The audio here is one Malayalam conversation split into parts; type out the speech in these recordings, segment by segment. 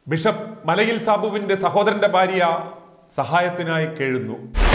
ബിഷപ്പ് മലയിൽ സാബുവിന്റെ സഹോദരന്റെ ഭാര്യ സഹായത്തിനായി കേഴുന്നു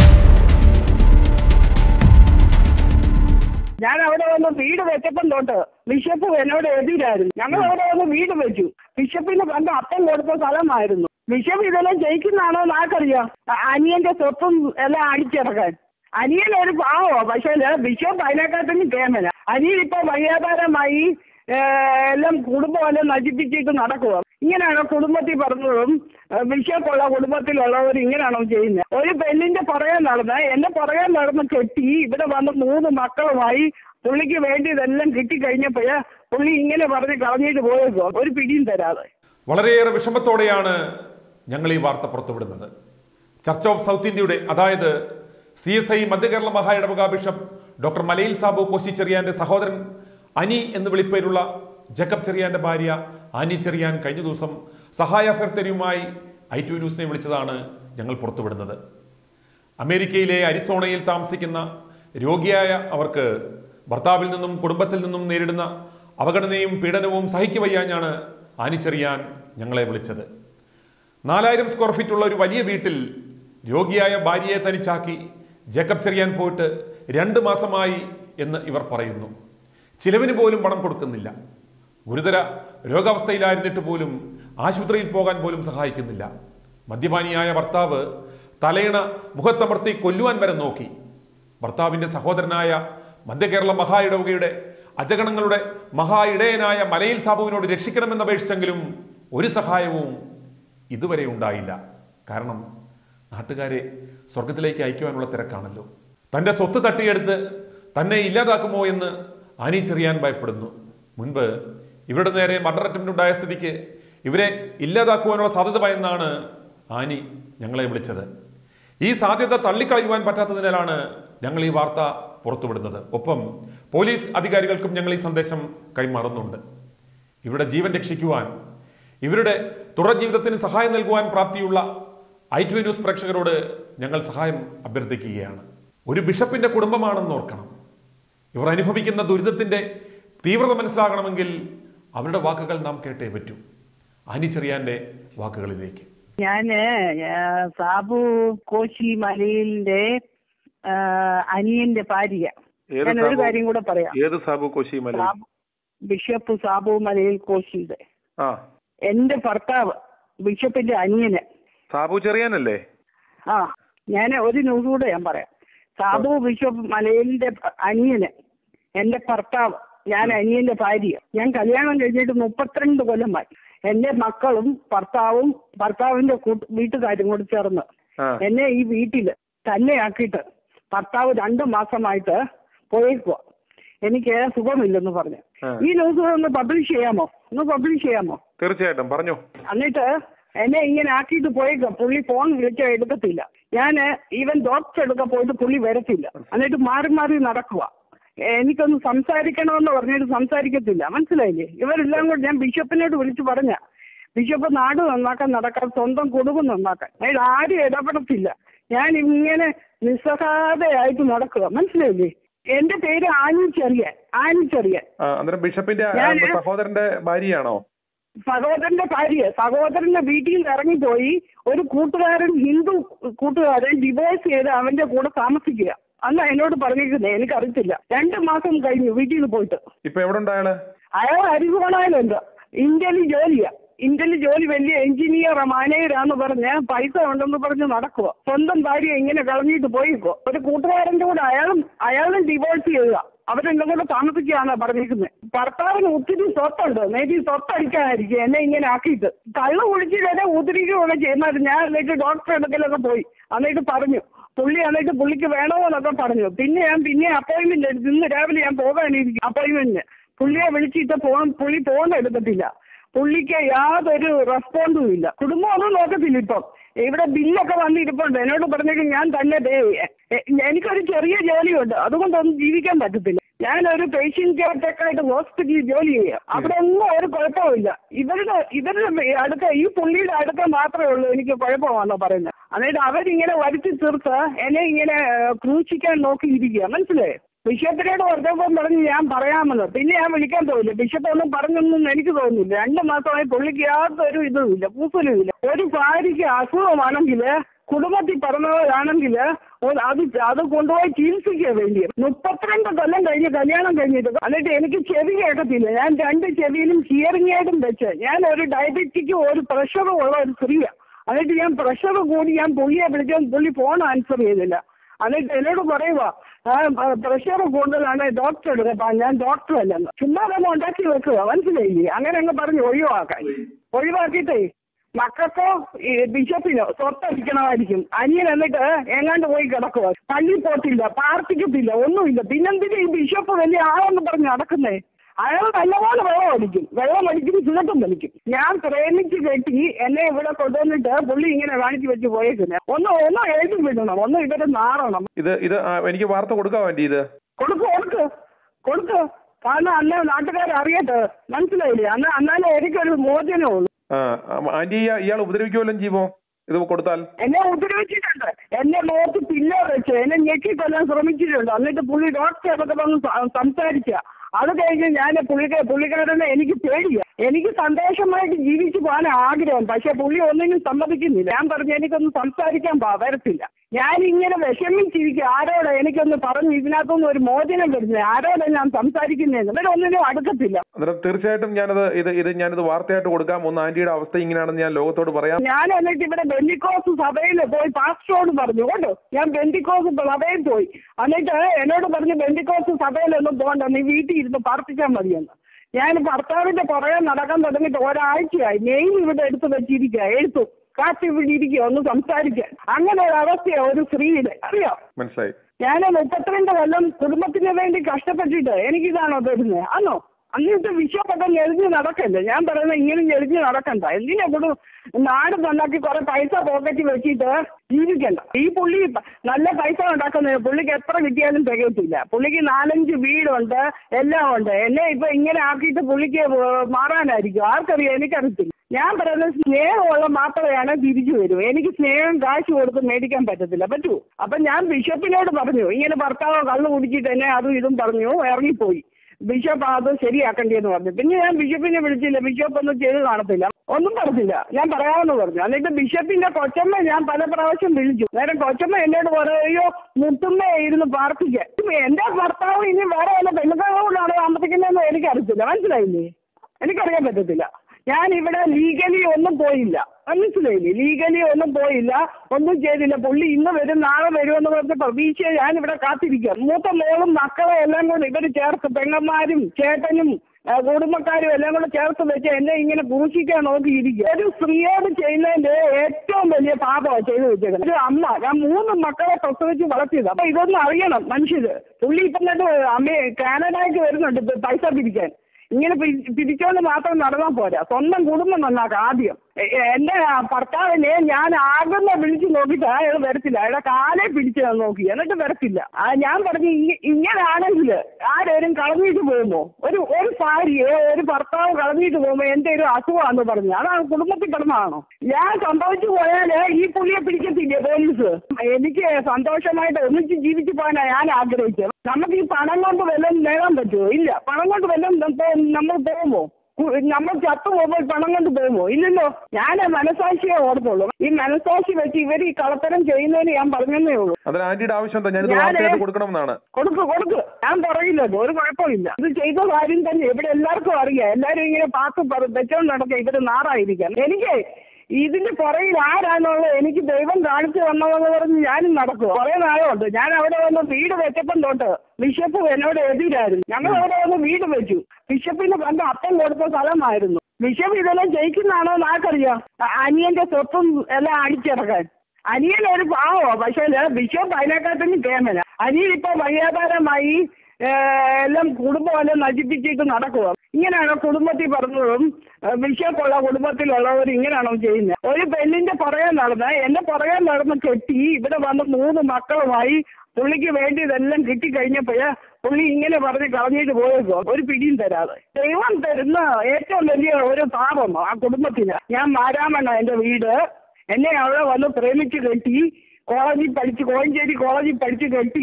ഞാൻ അവിടെ വന്ന് വീട് വെച്ചപ്പം തൊട്ട് ബിഷപ്പ് എന്നോട് എതിരായിരുന്നു ഞങ്ങൾ അവിടെ വന്ന് വീട് വെച്ചു ബിഷപ്പിന് പണ്ട് അപ്പം കൊടുത്ത സ്ഥലമായിരുന്നു ബിഷപ്പ് ഇതെല്ലാം ജയിക്കുന്നതാണോ നാക്കറിയാം അ- അനിയന്റെ സ്വത്തും എല്ലാം അടിച്ചിറക്കാൻ അനിയൻ ഒരു പാവോ പക്ഷേ ബിഷപ്പ് അതിനെക്കാട്ടിലും കേമന അനിയൻ ഇപ്പൊ വയ്യാതാരമായി ഏഹ്, എല്ലാം കുടുംബമെല്ലാം നശിപ്പിച്ചിട്ട് നടക്കുക ഇങ്ങനെയാണോ കുടുംബത്തിൽ പറഞ്ഞതും ഏഹ്, ബിഷപ്പുള്ള കുടുംബത്തിലുള്ളവർ ഇങ്ങനെയാണോ ചെയ്യുന്നത് ഒരു പെണ്ണിന്റെ പുറകെ നടന്ന് എന്റെ പുറകെ നടന്ന് കെട്ടി ഇവിടെ വന്ന് മൂന്ന് മക്കളുമായി പുള്ളിക്ക് വേണ്ടി ഇതെല്ലാം കിട്ടിക്കഴിഞ്ഞപ്പോഴേ പുള്ളി ഇങ്ങനെ പറഞ്ഞ് കളഞ്ഞിട്ട് പോയേക്കോ ഒരു പിടിയും തരാതെ വളരെയേറെ വിഷമത്തോടെയാണ് ഞങ്ങൾ ഈ വാർത്ത പുറത്തുവിടുന്നത് ചർച്ച് ഓഫ് സൗത്ത് ഇന്ത്യയുടെ അതായത് സി എസ് ഐ മധ്യകേരള മഹാ ഇടവക ബിഷപ്പ് ഡോക്ടർ മലയിൽ സാബു കോശി ചെറിയാന്റെ സഹോദരൻ അനി എന്ന് വിളിപ്പേരുള്ള ജക്കബ് ചെറിയാന്റെ ഭാര്യ ആനി ചെറിയാൻ കഴിഞ്ഞ ദിവസം സഹായ അഭ്യർത്ഥനയുമായി ഐ ടു ന്യൂസിനെ വിളിച്ചതാണ് ഞങ്ങൾ പുറത്തുവിടുന്നത് അമേരിക്കയിലെ അരിസോണയിൽ താമസിക്കുന്ന രോഗിയായ അവർക്ക് ഭർത്താവിൽ നിന്നും കുടുംബത്തിൽ നിന്നും നേരിടുന്ന അവഗണനയും പീഡനവും സഹിക്കുവയ്യാഞ്ഞാണ് ആനിച്ചെറിയാൻ ഞങ്ങളെ വിളിച്ചത് നാലായിരം സ്ക്വയർ ഫീറ്റ് ഉള്ള ഒരു വലിയ വീട്ടിൽ രോഗിയായ ഭാര്യയെ തനിച്ചാക്കി ജേക്കബ് ചെറിയാൻ പോയിട്ട് രണ്ട് മാസമായി എന്ന് ഇവർ പറയുന്നു ചിലവിന് പോലും പണം കൊടുക്കുന്നില്ല ഗുരുതര രോഗാവസ്ഥയിലായിരുന്നിട്ട് പോലും ആശുപത്രിയിൽ പോകാൻ പോലും സഹായിക്കുന്നില്ല മദ്യപാനിയായ ഭർത്താവ് തലയിണ മുഖത്തമർത്തി കൊല്ലുവാൻ വരെ നോക്കി ഭർത്താവിന്റെ സഹോദരനായ മധ്യകേരള മഹാ ഇടവകയുടെ അജഗണങ്ങളുടെ മഹാ ഇടയനായ മലയിൽ സാബുവിനോട് രക്ഷിക്കണമെന്നപേക്ഷിച്ചെങ്കിലും ഒരു സഹായവും ഇതുവരെ ഉണ്ടായില്ല കാരണം നാട്ടുകാരെ സ്വർഗത്തിലേക്ക് അയക്കുവാനുള്ള തിരക്കാണല്ലോ തന്റെ സ്വത്ത് തട്ടിയെടുത്ത് തന്നെ ഇല്ലാതാക്കുമോ എന്ന് ആനി ചെറിയാൻ ഭയപ്പെടുന്നു മുൻപ് ഇവരുടെ നേരെ മർഡർ അറ്റംപ്റ്റ് ഉണ്ടായ സ്ഥിതിക്ക് ഇവരെ ഇല്ലാതാക്കുവാനുള്ള സാധ്യത ഭയന്നാണ് ആനി ഞങ്ങളെ വിളിച്ചത് ഈ സാധ്യത തള്ളിക്കളയുവാൻ പറ്റാത്തതിനാലാണ് ഞങ്ങൾ ഈ വാർത്ത പുറത്തുവിടുന്നത് ഒപ്പം പോലീസ് അധികാരികൾക്കും ഞങ്ങൾ ഈ സന്ദേശം കൈമാറുന്നുണ്ട് ഇവരുടെ ജീവൻ രക്ഷിക്കുവാൻ ഇവരുടെ തുടർ ജീവിതത്തിന് സഹായം നൽകുവാൻ പ്രാപ്തിയുള്ള ഐ ടി ന്യൂസ് പ്രേക്ഷകരോട് ഞങ്ങൾ സഹായം അഭ്യർത്ഥിക്കുകയാണ് ഒരു ബിഷപ്പിന്റെ കുടുംബമാണെന്ന് ഓർക്കണം ഇവർ അനുഭവിക്കുന്ന ദുരിതത്തിന്റെ തീവ്രത മനസ്സിലാകണമെങ്കിൽ അവരുടെ വാക്കുകൾ നാം കേട്ടേ പറ്റൂ അനിച്ചെറിയാന്റെ വാക്കുകളിലേക്ക് ഞാന് ആ, സാബു കോശി മലയിലിന്റെ ആ, അനിയന്റെ ഭാര്യ ഏത് ഞാൻ ഒരു സാബു? കാര്യം കൂടെ പറയാം ഏത് സാബു കോശി മലയിൽ സാബു- ബിഷപ്പ് സാബു മലയിൽ കോശിയുടെ ആ എന്റെ ഭർത്താവ് ബിഷപ്പിന്റെ അനിയന് സാബു ചെറിയാനല്ലേ ആ ഞാൻ ഒരു ന്യൂസ് കൂടെ ഞാൻ പറയാം സാബു ബിഷപ്പ് മലയിലിന്റെ അനിയന് എന്റെ ഭർത്താവ് ഞാൻ അനിയന്റെ ഭാര്യ ഞാൻ കല്യാണം കഴിഞ്ഞിട്ട് മുപ്പത്തിരണ്ട് കൊല്ലമായി എന്റെ മക്കളും ഭർത്താവും ഭർത്താവിന്റെ കൂട്ട്- വീട്ടുകാരും കൂടി ചേർന്ന് ആ എന്നെ ഈ വീട്ടിൽ തന്നെയാക്കിയിട്ട് ഭർത്താവ് രണ്ടു മാസമായിട്ട് പോയേക്കുക എനിക്ക് സുഖമില്ലെന്ന് പറഞ്ഞു ആ. ഈ ന്യൂസ് ഒന്ന് പബ്ലിഷ് ചെയ്യാമോ ഒന്ന് പബ്ലിഷ് ചെയ്യാമോ തീർച്ചയായിട്ടും പറഞ്ഞു എന്നിട്ട് എന്നെ ഇങ്ങനെ ആക്കിയിട്ട് പോയേക്കാം പുള്ളി ഫോൺ വിളിച്ചാൽ എടുക്കത്തില്ല ഞാൻ ഈവൻ ഡോക്ടർ എടുക്കാൻ പോയിട്ട് പുള്ളി വരത്തില്ല എന്നിട്ട് മാറി മാറി നടക്കുക എനിക്കൊന്ന് സംസാരിക്കണമെന്ന് പറഞ്ഞിട്ട് സംസാരിക്കത്തില്ല മനസ്സിലായില്ലേ ഇവരെല്ലാം കൂടി ഞാൻ ബിഷപ്പിനോട് വിളിച്ചു പറഞ്ഞ ബിഷപ്പ് നാട് നന്നാക്കാൻ നടക്കാൻ സ്വന്തം കുടുംബം നന്നാക്കാൻ അതായത് ആരും ഇടപെടത്തില്ല ഞാൻ ഇങ്ങനെ നിസ്സഹായതയായിട്ട് നടക്കുക മനസ്സിലായില്ലേ എന്റെ പേര് ആനിച്ചെറിയാൻ ആനിച്ചെറിയാൻ ആ, അന്നേരം ബിഷപ്പിന്റെ ആ, ഞാന് സഹോദരന്റെ ഭാര്യയാണോ സഹോദരന്റെ ഭാര്യ സഹോദരന്റെ വീട്ടിൽ നിന്ന് ഇറങ്ങിപ്പോയി ഒരു കൂട്ടുകാരൻ ഹിന്ദു കൂട്ടുകാരൻ ഡിവോഴ്സ് ചെയ്ത് അവന്റെ കൂടെ താമസിക്കുക അന്ന് എന്നോട് പറഞ്ഞിരിക്കുന്നത് എനിക്കറിയത്തില്ല രണ്ട് മാസം കഴിഞ്ഞു വീട്ടിൽ നിന്ന് പോയിട്ട് ഇപ്പൊ എവിടെ ഉണ്ട് അയാള് അയാൾ അരികോണായാലുണ്ട് ഇന്ത്യയിൽ ജോലിയാ ഇന്ത്യയിൽ ജോലി വലിയ എഞ്ചിനീയർ മാനേജരാന്ന് പറഞ്ഞ് പൈസ ഉണ്ടെന്ന് പറഞ്ഞ് നടക്കുക സ്വന്തം ഭാര്യ ഇങ്ങനെ കളഞ്ഞിട്ട് പോയിക്കോ ഒരു കൂട്ടുകാരന്റെ കൂടെ അയാളും അയാളും ഡിവോഴ്സ് ചെയ്യുക അവരെല്ലാം കൂടെ താമസിക്കുകയാണ് പറഞ്ഞിരിക്കുന്നത് ഭർത്താവിന് ഒത്തിരി സ്വത്തുണ്ട് മേബി സ്വത്തടിക്കാനായിരിക്കും എന്നെ ഇങ്ങനെ ആക്കിയിട്ട് കള്ള് കുടിച്ചിട്ട് എന്നെ ഉതിരിക്കുകയൊക്കെ ചെയ്യുന്നത് ഞാൻ എന്നിട്ട് ഡോക്ടർ എടുക്കലൊക്കെ പോയി എന്നിട്ട് പറഞ്ഞു പുള്ളി എന്നിട്ട് പുള്ളിക്ക് വേണമെന്നൊക്കെ പറഞ്ഞു പിന്നെ ഞാൻ പിന്നെ അപ്പോയിന്റ്മെന്റ് എടുത്തു ഇന്ന് രാവിലെ ഞാൻ പോകാനിരിക്കും അപ്പോയിന്റ്മെന്റിന് പുള്ളിയെ വിളിച്ചിട്ട് ഫോൺ പുള്ളി ഫോൺ എടുക്കത്തില്ല പുള്ളിക്ക് യാതൊരു റെസ്പോണ്ടും ഇല്ല കുടുംബം ഒന്നും നോക്കത്തില്ല ഇപ്പം ഇവിടെ ബില്ലൊക്കെ വന്നിരിപ്പുണ്ട് എന്നോട് പറഞ്ഞെങ്കിൽ ഞാൻ തന്നെ പേ ചെയ്യാൻ എ- എനിക്കൊരു ചെറിയ ജോലിയുണ്ട് അതുകൊണ്ടൊന്നും ജീവിക്കാൻ പറ്റത്തില്ല ഞാനൊരു പേഷ്യന്റ് കെയർ ടെക്കായിട്ട് ഹോസ്പിറ്റലിൽ ജോലി ചെയ്യാം അവിടെ ഒന്നും ഒരു കുഴപ്പമില്ല ഇവരുടെ ഇവരുടെ അടുത്ത ഈ പുള്ളിയുടെ അടുത്ത മാത്രമേ ഉള്ളൂ എനിക്ക് കുഴപ്പമാണെന്നോ പറയുന്നത് എന്നിട്ട് അവരിങ്ങനെ വരുത്തി തീർത്ത് എന്നെ ഇങ്ങനെ ഏഹ്, ക്രൂശിക്കാൻ നോക്കിയിരിക്കുക മനസ്സിലായോ ബിഷപ്പിനോട് പറഞ്ഞപ്പോൾ പറഞ്ഞു ഞാൻ പറയാമെന്ന് പിന്നെ ഞാൻ വിളിക്കാൻ തോന്നില്ല ബിഷപ്പ് ഒന്നും പറഞ്ഞൊന്നും എനിക്ക് തോന്നുന്നില്ല രണ്ട് മാസമായി പുള്ളിക്ക് യാതൊരു ഇതുമില്ല കൂസലുമില്ല ഒരു ഭാര്യയ്ക്ക് അസുഖമാണെങ്കിൽ കുടുംബത്തിൽ പറഞ്ഞവരാണെങ്കിൽ അത് അത് കൊണ്ടുപോയി ചികിത്സിക്കുക വേണ്ടി മുപ്പത്തിരണ്ട് കൊല്ലം കഴിഞ്ഞ് കല്യാണം കഴിഞ്ഞിട്ട് എന്നിട്ട് എനിക്ക് ചെവി കേൾക്കത്തില്ല ഞാൻ രണ്ട് ചെവിയിലും ഹിയറിംഗ് എയ്ഡും വെച്ച് ഞാൻ ഒരു ഡയബറ്റിക്കും ഒരു പ്രഷറും ഉള്ള ഒരു സ്ത്രീയാണ് എന്നിട്ട് ഞാൻ പ്രഷർ കൂടി ഞാൻ പുള്ളിയെ വിളിക്കാൻ പുള്ളി ഫോൺ ആൻസർ ചെയ്തില്ല എന്നിട്ട് എന്നോട് പറയുക പ്രഷർ കൂടുതലാണ് ഡോക്ടർ എടുക്കുക ഞാൻ ഡോക്ടർ അല്ലെന്ന് ചുമ്മാ തന്നെ ഉണ്ടാക്കി വെക്കുക മനസ്സിലായില്ലേ അങ്ങനെ അങ്ങ് പറഞ്ഞ് ഒഴിവാക്കാൻ ഒഴിവാക്കിയിട്ടേ മക്കൾക്കോ ഈ ബിഷപ്പിനോ സ്വത്തടിക്കണമായിരിക്കും അനിയൻ എന്നിട്ട് എങ്ങാണ്ട് പോയി കിടക്കുക പള്ളി പോത്തില്ല പ്രാർത്ഥിക്കത്തില്ല ഒന്നുമില്ല പിന്നെന്തിനാ ഈ ബിഷപ്പ് വലിയ ആളെന്ന് പറഞ്ഞ് നടക്കുന്നേ അയാൾ നല്ലപോലെ വെള്ളം അടിക്കും വെള്ളം അടിക്കും ചുഴക്കം വലിക്കും ഞാൻ പ്രേമിച്ച് കെട്ടി എന്നെ ഇവിടെ കൊണ്ടുവന്നിട്ട് പുള്ളി ഇങ്ങനെ കാണിച്ചു വെച്ച് പോയേക്കുന്നത് ഒന്ന് ഒന്ന് എഴുതി വിടണം ഒന്ന് ഇവരെ നാറണം ഇത് ഇത് ആ, എനിക്ക് വാർത്ത കൊടുക്കാവോ ആന്റി ഇത് കൊടുക്ക് കൊടുക്ക് കൊടുക്ക് കാരണം അന്ന് നാട്ടുകാർ അറിയട്ടെ മനസ്സിലായില്ലേ അന്ന് എന്നാലേ എനിക്കൊരു മോചനമുള്ളൂ ആ ആ, ആന്റി ഇയാ- ഇയാൾ ഉപദ്രവിക്കുമല്ലോ ജീവോ ഇത് കൊടുത്താൽ എന്നെ ഉപദ്രവിച്ചിട്ടുണ്ട് എന്നെ മുഖത്ത് പില്ലോ വെച്ച് എന്നെ ഞെക്കി കൊല്ലാൻ ശ്രമിച്ചിട്ടുണ്ട് എന്നിട്ട് പുള്ളി ഡോക്ടറെ ഒക്കെ വന്ന് സ- സംസാരിച്ച അത് കഴിഞ്ഞ് ഞാൻ പുള്ളിക്ക പുള്ളിക്കാരനെ എനിക്ക് പേടിയ എനിക്ക് സന്തോഷമായിട്ട് ജീവിച്ചു പോകാൻ ആഗ്രഹം പക്ഷെ പുള്ളി ഒന്നിനും സമ്മതിക്കുന്നില്ല ഞാൻ പറഞ്ഞു എനിക്കൊന്ന് സംസാരിക്കാൻ പാ വരത്തില്ല ഞാൻ ഇങ്ങനെ വിഷമിച്ചിരിക്കുക ആരോടാ എനിക്കൊന്ന് പറഞ്ഞു ഇതിനകത്തൊന്നും ഒരു മോചനം വരുന്നത് ആരോടാ ഞാൻ സംസാരിക്കുന്നതെന്ന് ഇവരൊന്നിനും അടുക്കത്തില്ല അന്നേരം തീർച്ചയായിട്ടും ഞാനത് ഇത് ഇത് ഞാനിത് വാർത്തയായിട്ട് കൊടുക്കാം ഒന്ന് ആന്റിയുടെ അവസ്ഥ ഇങ്ങനെയാണെന്ന് ഞാൻ ലോകത്തോട് പറയാം ഞാൻ എന്നിട്ട് ഇവിടെ ബെന്തിക്കോസ് സഭയിൽ പോയി പാസ്റ്ററോട് പറഞ്ഞു കേട്ടോ ഞാൻ ബെന്തിക്കോസ് സഭയിൽ പോയി എന്നിട്ട് എന്നോട് പറഞ്ഞു ബെന്തിക്കോസ് സഭയിലൊന്നും പോകണ്ട നീ വീട്ടിൽ ഇരുന്ന് പ്രാർത്ഥിച്ചാൽ മതിയെന്ന് ഞാൻ ഭർത്താവിന്റെ പുറകെ നടക്കാൻ തുടങ്ങിയിട്ട് ഒരാഴ്ചയായി മെയിൽ ഇവിടെ എടുത്ത് വെച്ചിരിക്കുക എഴുത്തു കാത്തി ഇവിടെ ഇരിക്കുക ഒന്ന് സംസാരിക്കാൻ അങ്ങനെ ഒരു അവസ്ഥയാ ഒരു സ്ത്രീയുടെ അറിയോ മനസ്സിലായി ഞാൻ മുപ്പത്തിരണ്ട് കൊല്ലം കുടുംബത്തിന് വേണ്ടി കഷ്ടപ്പെട്ടിട്ട് എനിക്കിതാണോ തരുന്നത് ആണോ അന്നിട്ട് വിശ്വപ്പെട്ട ഞെളിഞ്ഞ് നടക്കല്ലേ ഞാൻ പറയുന്നത് ഇങ്ങനെ ഞെളിഞ്ഞ് നടക്കണ്ട എന്തിനാ കൊടു നാട് നന്നാക്കി കുറെ പൈസ പോക്കറ്റിൽ വെച്ചിട്ട് ജീവിക്കണ്ട ഈ പുള്ളി പ- നല്ല പൈസ ഉണ്ടാക്കുന്നത് പുള്ളിക്ക് എത്ര കിട്ടിയാലും തികയത്തില്ല പുള്ളിക്ക് നാലഞ്ച് വീടുണ്ട് എല്ലാം ഉണ്ട് എന്നെ ഇപ്പൊ ഇങ്ങനെ ആക്കിയിട്ട് പുള്ളിക്ക് ഏഹ് മാറാനായിരിക്കും ആർക്കറിയാം എനിക്കറിയത്തില്ല ഞാൻ പറയുന്നത് സ്നേഹമുള്ള മാത്രമാണ് തിരിച്ചു വരൂ എനിക്ക് സ്നേഹം കാശ് കൊടുത്ത് മേടിക്കാൻ പറ്റത്തില്ല പറ്റൂ അപ്പൊ ഞാൻ ബിഷപ്പിനോട് പറഞ്ഞു ഇങ്ങനെ ഭർത്താവ് കള്ളു കുടിച്ചിട്ട് എന്നെ അതും ഇതും പറഞ്ഞു ഇറങ്ങിപ്പോയി ബിഷപ്പ് അത് ശരിയാക്കണ്ടേന്ന് പറഞ്ഞു പിന്നെ ഞാൻ ബിഷപ്പിനെ വിളിച്ചില്ല ബിഷപ്പ് ഒന്നും ചെയ്ത് കാണത്തില്ല ഒന്നും പറഞ്ഞില്ല ഞാൻ പറയാമെന്ന് പറഞ്ഞു എന്നിട്ട് ബിഷപ്പിന്റെ കൊച്ചമ്മ ഞാൻ പല പ്രാവശ്യം വിളിച്ചു നേരം കൊച്ചമ്മ എന്നോട് പറയോ മുത്തുമ്മ ഇരുന്ന് പ്രാർത്ഥിക്കാൻ എന്റെ ഭർത്താവ് ഇനി വേറെ വല്ല പെണ്ണുങ്ങളോടാണ് താമസിക്കുന്നതെന്ന് എനിക്കറിയത്തില്ല മനസ്സിലായില്ലേ എനിക്കറിയാൻ പറ്റത്തില്ല ഞാൻ ഇവിടെ ലീഗലി ഒന്നും പോയില്ല മനസ്സിലായില്ലേ ലീഗലി ഒന്നും പോയില്ല ഒന്നും ചെയ്തില്ല പുള്ളി ഇന്ന് വരും നാളെ വരുമെന്ന് പറഞ്ഞ പ്രതീക്ഷ ഞാൻ ഇവിടെ കാത്തിരിക്കുക മൂത്ത മോളും മക്കളെ എല്ലാം കൂടെ ഇവർ ചേർത്ത് പെങ്ങന്മാരും ചേട്ടനും ആ, കുടുംബക്കാരും എല്ലാം കൂടെ ചേർത്ത് വെച്ച് എന്നെ ഇങ്ങനെ പൂഷിക്കാൻ നോക്കിയിരിക്കുക ഒരു സ്ത്രീയോട് ചെയ്യുന്നതിന്റെ ഏറ്റവും വലിയ പാപമാണ് ചെയ്തു വെച്ചേക്കുന്നത് ഒരു അമ്മ ഞാൻ മൂന്ന് മക്കളെ പ്രസവിച്ച് വളർത്തിയത് അപ്പൊ ഇതൊന്നും അറിയണം മനുഷ്യര് പുള്ളി ഇപ്പം തന്നെ അമ്മ കാനഡയ്ക്ക് വരുന്നുണ്ട് ഇപ്പൊ പൈസ പിരിക്കാൻ ഇങ്ങനെ പി- പിരിച്ചോണ്ട് മാത്രം നടന്നാൽ പോരാ സ്വന്തം കുടുംബം നന്നാക്കാം ആദ്യം എ- എ- എന്റെ ആ ഭർത്താവിനെ ഞാൻ ആകുന്ന വിളിച്ച് നോക്കിയിട്ട് അയാൾ വരത്തില്ല അയാളെ കാലെ പിടിച്ച് ഞാൻ നോക്കി എന്നിട്ട് വരത്തില്ല ആ ഞാൻ പറഞ്ഞു ഇങ്ങ- ഇങ്ങനാണെങ്കിൽ ആരേലും കളഞ്ഞിട്ട് പോകുമോ ഒരു ഒരു ഭാര്യയെ ഒരു ഭർത്താവ് കളഞ്ഞിട്ട് പോകുമ്പോ എന്തെങ്കിലും അസുഖമാണെന്ന് പറഞ്ഞു അതാണ് കുടുംബത്തിൽ കിടന്നതാണോ ഞാൻ സംഭവിച്ചു പോയാല് ഈ പുള്ളിയെ പിടിക്കത്തില്ലേ പോലീസ് എനിക്ക് സന്തോഷമായിട്ട് ഒന്നിച്ച് ജീവിച്ചു പോകാനാണ് ഞാൻ ആഗ്രഹിച്ചത് നമുക്ക് ഈ പണം കൊണ്ട് വല്ലതും നേടാൻ പറ്റുമോ ഇല്ല പണം കൊണ്ട് വല്ലതും നമ്മൾ പോകുമോ കു- നമ്മൾ ചത്തു പോകുമ്പോൾ പണം കൊണ്ട് പോകുമോ ഇല്ലല്ലോ ഞാൻ മനസാക്ഷിയെ ഓർത്തുള്ളൂ ഈ മനസാക്ഷി വെച്ച് ഇവർ ഈ കളത്തരം ചെയ്യുന്നതിന് ഞാൻ പറഞ്ഞതേ ഉള്ളൂ അതിന് ആന്റിയുടെ ആവശ്യം എന്താ ഞാനിത് ഞാന് വാർത്തയായിട്ട് കൊടുക്കണമെന്നാണ് കൊടുക്ക് കൊടുക്ക് ഞാൻ പറയില്ലല്ലോ ഒരു കുഴപ്പമില്ല ഇത് ചെയ്ത കാര്യം തന്നെ ഇവിടെ എല്ലാവർക്കും അറിയാം എല്ലാരും ഇങ്ങനെ പാത്ത് പറ- വെച്ചോണ്ട് നടക്കുക ഇവര് നാറായിരിക്കാം എനിക്ക് ഇതിന്റെ പുറകിൽ ആരാന്നുള്ളത് എനിക്ക് ദൈവം കാണിച്ചു തന്നതെന്ന് പറഞ്ഞ് ഞാനും നടക്കുക കുറെ നാളുണ്ട് ഞാൻ അവിടെ വന്ന് വീട് വെച്ചപ്പം തൊട്ട് ബിഷപ്പ് എന്നോട് എതിരായിരുന്നു ഞങ്ങൾ അവിടെ വന്ന് വീട് വെച്ചു ബിഷപ്പിന് പണ്ട് അപ്പം കൊടുത്ത സ്ഥലമായിരുന്നു ബിഷപ്പ് ഇതെല്ലാം ജയിക്കുന്നതാണോ നാക്കറിയാം അ- അനിയന്റെ സ്വത്തും എല്ലാം അടിച്ചിറക്കാൻ അനിയൻ ഒരു പാവോ പക്ഷേ ബിഷപ്പ് അതിനെക്കാട്ടും കേമന അനിയൻ ഇപ്പൊ വഴിയാധാരമായി ഏഹ്, എല്ലാം കുടുംബമെല്ലാം നശിപ്പിച്ചിട്ട് നടക്കുക ഇങ്ങനെയാണോ കുടുംബത്തിൽ പറഞ്ഞതും ഏഹ്, ബിഷപ്പുള്ള കുടുംബത്തിലുള്ളവർ ഇങ്ങനെയാണോ ചെയ്യുന്നത് ഒരു പെണ്ണിന്റെ പുറകെ നടന്ന് എന്റെ പുറകെ നടന്ന് കെട്ടി ഇവിടെ വന്ന് മൂന്ന് മക്കളുമായി പുള്ളിക്ക് വേണ്ടി ഇതെല്ലാം കിട്ടിക്കഴിഞ്ഞപ്പോഴ് പുള്ളി ഇങ്ങനെ പറഞ്ഞ് കളഞ്ഞിട്ട് പോയേക്കോ ഒരു പിടിയും തരാതെ ദൈവം തരുന്ന ഏറ്റവും വലിയ ഒരു പാപം ആ കുടുംബത്തിന് ഞാൻ മാരാമണ്ണ എന്റെ വീട് എന്നെ അവിടെ വന്ന് പ്രേമിച്ച് കെട്ടി കോളേജിൽ പഠിച്ച് കോഴഞ്ചേരി കോളേജിൽ പഠിച്ച് കെട്ടി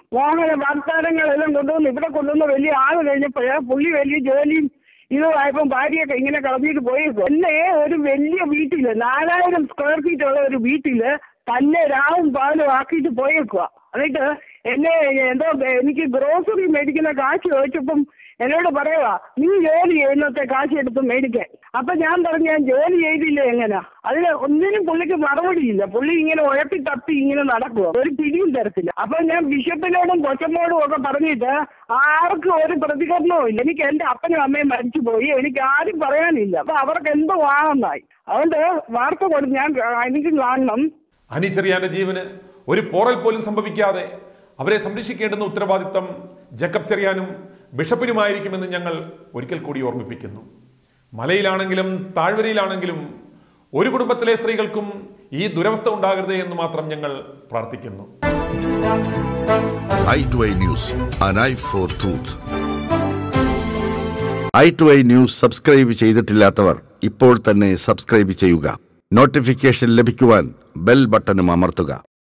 മോഹന വാഗ്ദാനങ്ങളെല്ലാം കൊണ്ടുവന്ന് ഇവിടെ കൊണ്ടുവന്ന് വലിയ ആള് കഴിഞ്ഞപ്പോഴേ പുള്ളി വലിയ ജോലിയും ഇതുമായപ്പം ഭാര്യയൊക്കെ ഇങ്ങനെ കളഞ്ഞിട്ട് പോയേക്കും എന്നെ ഒരു വലിയ വീട്ടില് നാലായിരം സ്ക്വയർ ഫീറ്റ് ഉള്ള ഒരു വീട്ടില് തന്നെ രാവും പാലും ആക്കിയിട്ട് പോയേക്കുക എന്നിട്ട് എന്നെ എന്തോ എനിക്ക് ഗ്രോസറി മേടിക്കുന്ന കാശ് ചോദിച്ചപ്പം എന്നോട് പറയുക നീ ജോലി ചെയ്യുന്നത്തെ കാശ് എടുത്ത് മേടിക്കാൻ അപ്പൊ ഞാൻ പറഞ്ഞു ഞാൻ ജോലി ചെയ്തില്ല എങ്ങനാ അതിന് ഒന്നിനും പുള്ളിക്ക് മറുപടിയില്ല പുള്ളി ഇങ്ങനെ ഉഴപ്പി തപ്പി ഇങ്ങനെ നടക്കുക ഒരു പിടിയും തരത്തില്ല അപ്പൊ ഞാൻ ബിഷപ്പിനോടും കൊച്ചമ്മോടും ഒക്കെ പറഞ്ഞിട്ട് ആർക്കും ഒരു പ്രതികരണവും ഇല്ല എനിക്ക് എന്റെ അപ്പനും അമ്മയും മരിച്ചുപോയി എനിക്ക് ആരും പറയാനില്ല അപ്പൊ അവർക്ക് എന്തോ ആണെന്നായി അതുകൊണ്ട് വാർത്ത കൊടുത്ത് ഞാൻ എനിക്ക് കാണണം അനി ചെറിയാന്റെ ജീവന് ഒരു പോറൽ പോലും സംഭവിക്കാതെ അവരെ സംരക്ഷിക്കേണ്ടുന്ന ഉത്തരവാദിത്തം ജക്കബ് ചെറിയാനും ബിഷപ്പിനുമായിരിക്കുമെന്ന് ഞങ്ങൾ ഒരിക്കൽ കൂടി ഓർമ്മിപ്പിക്കുന്നു മലയിലാണെങ്കിലും താഴ്വരയിലാണെങ്കിലും ഒരു കുടുംബത്തിലെ സ്ത്രീകൾക്കും ഈ ദുരവസ്ഥ ഉണ്ടാകരുത് എന്ന് മാത്രം ഞങ്ങൾ പ്രാർത്ഥിക്കുന്നു eye to eye news an eye for truth eye to eye news subscribe ചെയ്തിട്ടില്ലാത്തവർ ഇപ്പോൾ തന്നെ സബ്സ്ക്രൈബ് ചെയ്യുക നോട്ടിഫിക്കേഷൻ ലഭിക്കുവാൻ ബെൽ ബട്ടണും അമർത്തുക